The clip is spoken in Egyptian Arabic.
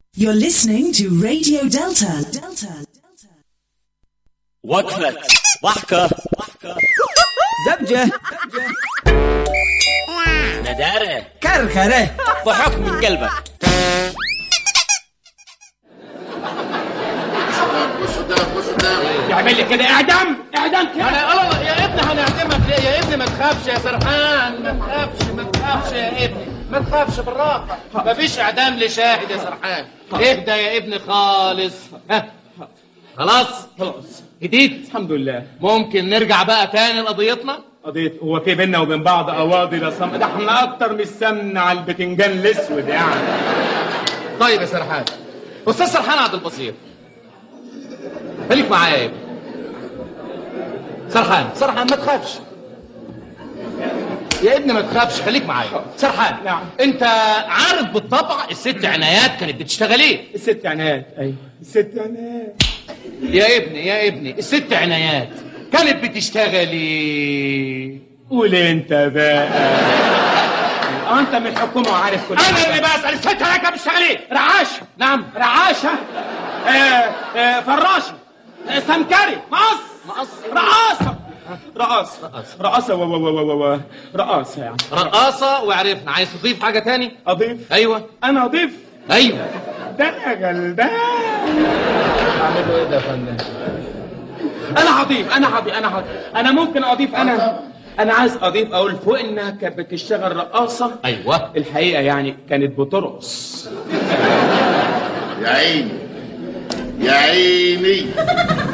You're listening to Radio Delta. Delta. وقفة ضحكة زبجة ندارة كركرة ضحك من قلبك يعمل لي كده اعدام اعدام كده انا الله يا ابني هنعدمك ليه يا ابني ما تخافش يا سرحان ما تخافش ما تخافش يا ابني ما تخافش بالراحه مفيش اعدام لشاهد يا سرحان اهدى يا ابني خالص ها خلاص خلاص جديد الحمد لله ممكن نرجع بقى تاني لقضيتنا قضية هو في بينا وبين بعض قواضي ده صم ده احنا اكتر من السمن على البتنجان الاسود يعني طيب يا سرحان استاذ سرحان عبد البصير خليك معايا يا ابني سرحان سرحان ما تخافش يا ابني ما تخافش خليك معايا سرحان نعم. انت عارف بالطبع الست عنايات كانت بتشتغل ايه الست عنايات ايوه الست عنايات يا ابني يا ابني الست عنايات كانت بتشتغل ايه قول انت بقى اه انت من الحكومه وعارف كل انا حاجة. اللي بسال الست عنايات كانت بتشتغل ايه رعاشه نعم رعاشه آه آه فراشه آه سمكري مقص مقص رقاصه رقاصه رقاصه و و و و و رقاصه يعني رقاصه وعرفنا عايز تضيف حاجه تاني اضيف ايوه انا اضيف ايوه ده يا جلدان اعملوا ايه ده يا فندم انا هضيف انا هضيف انا هضيف انا ممكن اضيف انا انا عايز اضيف اقول فوق انها كانت بتشتغل رقاصه ايوه الحقيقه يعني كانت بترقص يا عيني يا عيني